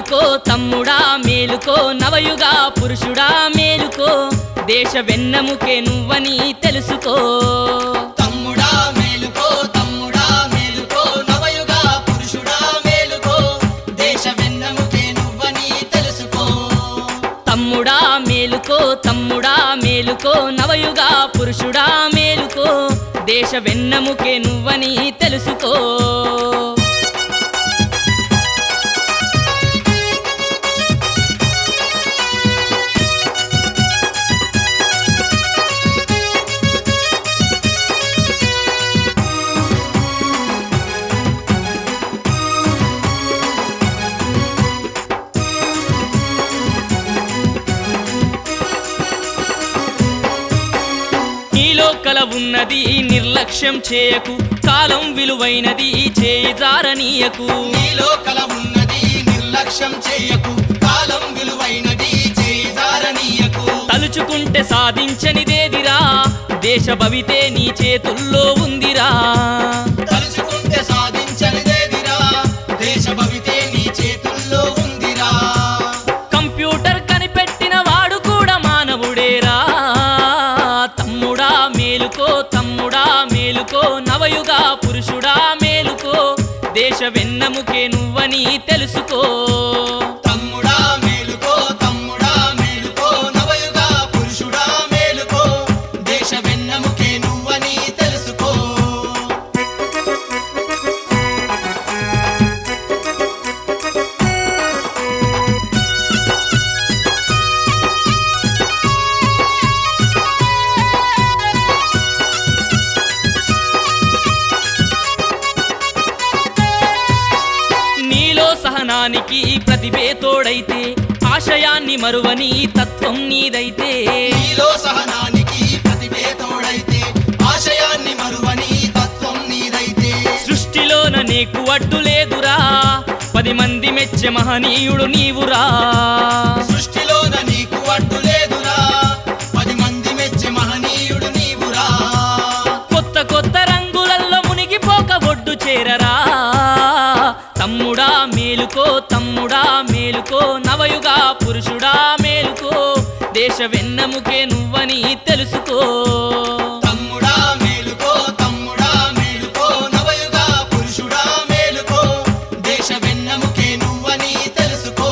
మేలుకో తమ్ముడా మేలుకో నవయుగా పురుషుడా మేలుకో దేశ వెన్నముకే నువ్వని తెలుసుకో తమ్ముడా మేలుకో తమ్ముడా మేలుకో నవయుగా పురుషుడా మేలుకో దేశ వెన్నముకే నువ్వని తెలుసుకో తమ్ముడా మేలుకో తమ్ముడా మేలుకో నవయుగా పురుషుడా మేలుకో దేశ వెన్నముకే నువ్వని తెలుసుకో నీలో కల ఉన్నది నిర్లక్ష్యం చేయకు కాలం విలువైనది చేయి జారనీయకు నీలో కల ఉన్నది నిర్లక్ష్యం చేయకు కాలం విలువైనది చేజారనీయకు తలుచుకుంటే సాధించనిదేదిరా దేశ భవితే నీ చేతుల్లో ఉందిరా తలుచుకుంటే సాధించనిదేదిరా దేశ భవితే నీ చేతుల్లో ఉందిరా కంప్యూటర్ కనిపెట్టిన వాడు కూడా మానవుడేరా తమ్ముడా మేలుకో తమ్ముడా మేలుకో నవయుగా పురుషుడా మేలుకో దేశ వెన్నముకే నువ్వని తెలుసుకో తమ్ముడా మేలుకో తమ్ముడా మేలుకో నవయుగా పురుషుడా మేలుకో దేశ వెన్నముకే నువ్వని తెలుసుకో నీలో సహనానికి ప్రతిభే తోడైతే ఆశయాన్ని మరువని తత్వం నీదైతే నీలో సహనానికి ప్రతిభే తోడైతే ఆశయాన్ని మరువని తత్వం నీదైతే సృష్టిలోన నీకు అడ్డు లేదురా పది మంది మెచ్చే మహనీయుడు నీవురా సృష్టిలోన నీకు అడ్డు లేదురా పది మంది మెచ్చే మహనీయుడు నీవురా కొత్త కొత్త రంగులల్లో మునిగిపోక ఒడ్డు చేరరా తమ్ముడా మేలుకో తమ్ముడా మేలుకో నవయుగా పురుషుడా మేలుకో దేశ వెన్నముకే నువ్వని తెలుసుకో తమ్ముడా మేలుకో తమ్ముడా మేలుకో నవయుగా పురుషుడా మేలుకో దేశ వెన్నముకే నువ్వని తెలుసుకో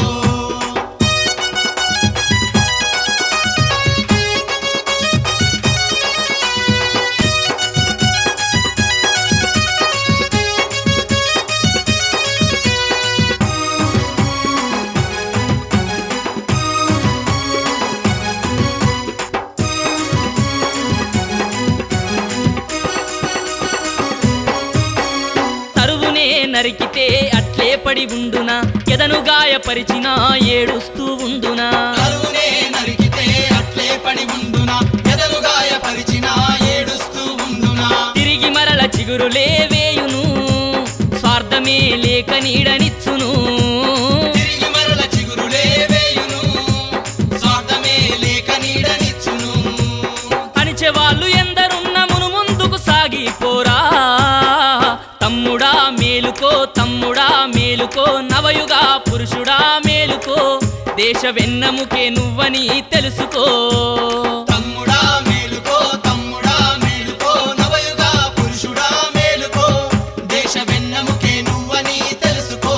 తరువునే నరికితే అట్లే పడి ఉండునా ఎదను గాయపరిచిన ఏడుస్తూ ఉండునా కరువునే నరికితే అట్లే పడి ఉండునా ఎదను గాయపరిచిన ఏడుస్తూ ఉండునా తిరిగి మరల చిగురులే వేయును స్వార్థమే లేక నీడనిచ్చును తిరిగి మరల చిగురులే వేయును స్వార్థమే లేక నీడనిచ్చును అణిచే వాళ్ళు ఎందరున్న మును ముందుకు సాగిపోరా తమ్ముడా మేలుకో తమ్ముడా మేలుకో నవయుగా పురుషుడా మేలుకో దేశ వెన్నముకే నువ్వని తెలుసుకో తమ్ముడా మేలుకో తమ్ముడా మేలుకో నవయుగా పురుషుడా మేలుకో దేశ వెన్నముకే నువ్వని తెలుసుకో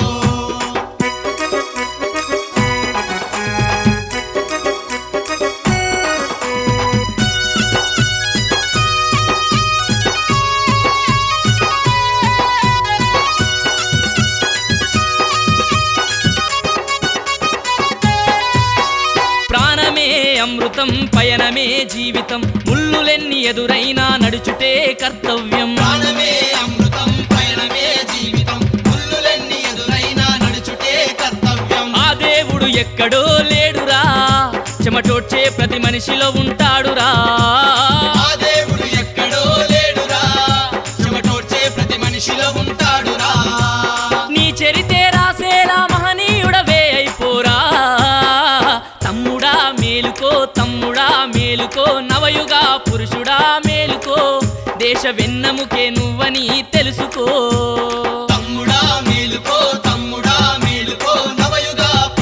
ప్రాణమే అమృతం పయనమే జీవితం ముల్లులెన్ని ఎదురైనా నడుచుటే కర్తవ్యం ప్రాణమే అమృతం పయనమే జీవితం ముల్లులెన్ని ఎదురైనా నడుచుటే కర్తవ్యం ఆ దేవుడు ఎక్కడో లేడురా చెమటోడ్చే ప్రతి మనిషిలో ఉంటాడురా ఆ దేవుడు ఎక్కడో లేడురా చెమటోడ్చే ప్రతి మనిషిలో ఉంటాడురా నీ చరితే రాసేలా మహనీయుడవే అయిపోరా తమ్ముడా మేలుకో తమ్ముడా మేలుకో నవయుగా పురుషుడా మేలుకో దేశ వెన్నముకే నువ్వని తెలుసుకో తమ్ముడా మేలుకో తమ్ముడా మేలుకో నవయుగా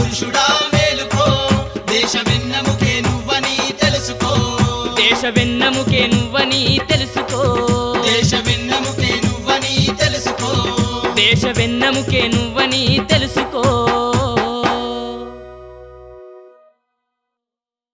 వెన్నముకే నువ్వని తెలుసుకో దేశ వెన్నెముకే నువ్వని తెలుసుకో దేశ వెన్నముకే నువ్వని తెలుసుకో